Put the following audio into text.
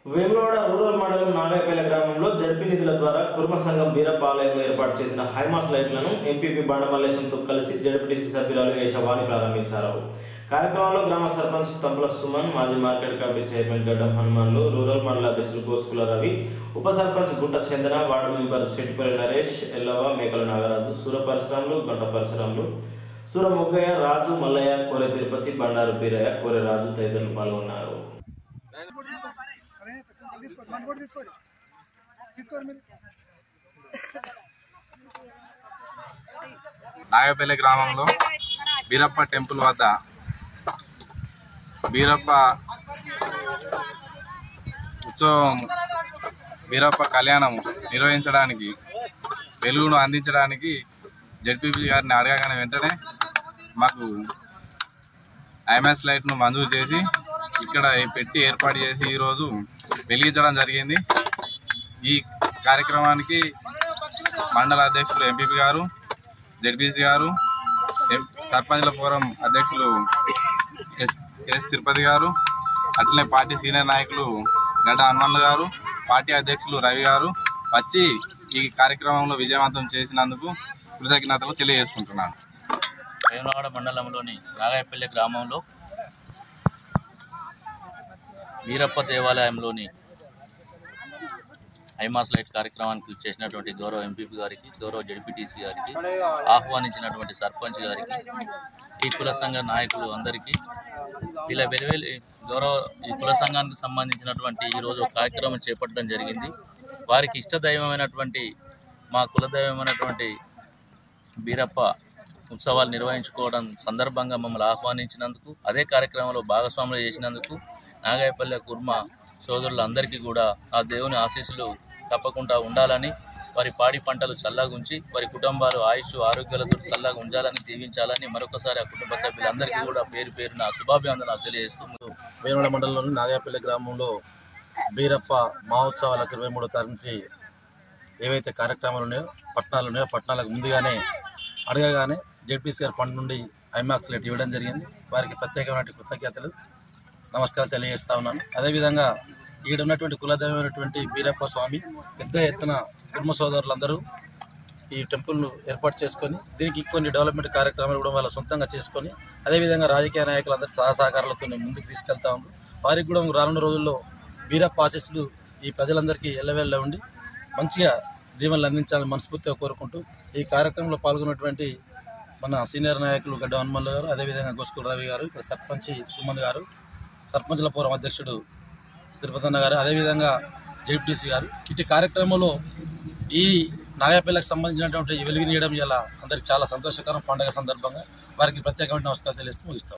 Vemulawada rural మండలం నాగాయపల్లి గ్రామంలో ZP నిధుల ద్వారా కుర్మ సంఘం బీరపాలయంలో ఏర్పాటు చేసిన హైమాస్ లైట్లను ఎంపీపీ బండమల్లేశంతో కలిసి జడ్పీటీసీ సభ్యురాలు యశవాణి ప్రారంభించారు కార్యక్రమంలో గ్రామ సర్పంచ్ తంపుల సుమన్ మాజీ మార్కెట్ కమిటీ చైర్మన్ గడ్డం హనుమాన్లు రూరల్ మండల అధ్యక్షులు గోస్కుల రవి ఉప సర్పంచ్ గుంట చందన వార్డు మెంబర్ శెట్టిపల్లి నరేష్ ఎల్లవ మేకల నాగరాజు సూర పరశురాములు గంట పరశురాములు సూర మొగ్గయ్య రాజు మల్లయ్య కోరె తిరుపతి బండారు బీరయ్య కోరె రాజు తదితరులు పాల్గొన్నారు అరే తీసుకోండి మన కూడా తీసుకోండి తీసుకోండి మీరు నాగపల్లి గ్రామంలో బీరప్ప టెంపుల్ వద్ద బీరప్ప ఉత్సవం బీరప్ప కళ్యాణం నిర్వహించడానికి వెలుగును అందించడానికి జడ్పీపీ గారిని అడగగానే వెంటనే మాకు ఐమాక్స్ లైట్ను మంజూరు చేసి ఇక్కడ పెట్టి ఏర్పాటు చేసి ఈరోజు వెలిగించడం జరిగింది ఈ కార్యక్రమానికి మండల అధ్యక్షులు ఎంపీపీ గారు జడ్పీసీ గారు ఎం- సర్పంచ్ల ఫోరం అధ్యక్షులు ఎస్ ఎస్ తిరుపతి గారు అట్లనే పార్టీ సీనియర్ నాయకులు గడ్డ హనుమన్లు గారు పార్టీ అధ్యక్షులు రవి గారు వచ్చి ఈ కార్యక్రమంలో విజయవంతం చేసినందుకు కృతజ్ఞతలు తెలియజేసుకుంటున్నాను వేములవాడ మండలంలోని నాగాయపల్లి గ్రామంలో వీరప్ప దేవాలయంలోని ఐమాస్ లైట్ కార్యక్రమానికి చేసినటువంటి గౌరవ ఎంపీపీ గారికి గౌరవ జడ్పీటీసీ గారికి ఆహ్వానించినటువంటి సర్పంచ్ గారికి ఈ కుల సంఘ నాయకులు అందరికీ ఇలా వెలువెలి గౌరవ ఈ కుల సంఘానికి సంబంధించినటువంటి ఈరోజు ఒక కార్యక్రమం చేపట్టడం జరిగింది వారికి ఇష్టదైవమైనటువంటి మా కులదైవమైనటువంటి బీరప్ప ఉత్సవాలు నిర్వహించుకోవడం సందర్భంగా మమ్మల్ని ఆహ్వానించినందుకు అదే కార్యక్రమంలో భాగస్వాములు చేసినందుకు నాగాయపల్లె కుర్మ సోదరులందరికీ కూడా ఆ దేవుని ఆశీస్సులు తప్పకుండా ఉండాలని వారి పాడి పంటలు చల్లగుంచి వారి కుటుంబాలు ఆయుష్ ఆరోగ్యాలతో చల్లగా ఉండాలని దీవించాలని మరొకసారి ఆ కుటుంబ సభ్యులందరికీ కూడా పేరు పేరున శుభాభివందనాలు తెలియజేస్తూ వేముల మండలంలోని నాగాపల్లి గ్రామంలో బీరప్ప మహోత్సవాలకు ఇరవై మూడో తారీఖు నుంచి ఏవైతే కార్యక్రమాలు ఉన్నాయో పట్టణాలు ఉన్నాయో పట్టణాలకు ముందుగానే అడగగానే జెడ్పీసీ గారి ఫండ్ నుండి ఐమాక్స్ లైట్ ఇవ్వడం జరిగింది వారికి ప్రత్యేకమైన కృతజ్ఞతలు నమస్కారాలు తెలియజేస్తా ఉన్నాను అదేవిధంగా ఈడ ఉన్నటువంటి కులదైవమైనటువంటి బీరప్ప స్వామి పెద్ద ఎత్తున కుటుంబ సోదరులందరూ ఈ టెంపుల్ను ఏర్పాటు చేసుకొని దీనికి కొన్ని డెవలప్మెంట్ కార్యక్రమాలు కూడా వాళ్ళ సొంతంగా చేసుకొని అదేవిధంగా రాజకీయ నాయకులందరూ సహా సహకారాలతో ముందుకు తీసుకెళ్తా ఉన్నారు వారికి కూడా రానున్న రోజుల్లో వీరప్ప ఆశీస్సులు ఈ ప్రజలందరికీ ఎల్లవేళ్ళ ఉండి మంచిగా దీవెనలు అందించాలని మనస్ఫూర్తిగా కోరుకుంటూ ఈ కార్యక్రమంలో పాల్గొన్నటువంటి మన సీనియర్ నాయకులు గడ్డ హనుమల్ గారు అదేవిధంగా గోస్కుల రవి గారు ఇక్కడ సర్పంచ్ సుమన్ గారు సర్పంచ్ల పూర్వం అధ్యక్షుడు తిరుపతన్న గారు అదేవిధంగా జెడ్పీసీ గారు ఇటు కార్యక్రమంలో ఈ నాగాపల్లికి సంబంధించినటువంటి ఈ వెలుగునీయడం ఇలా అందరికి చాలా సంతోషకరం పండుగ సందర్భంగా వారికి ప్రత్యేకమైన నమస్కారం తెలియజేస్తూ ముగిస్తాం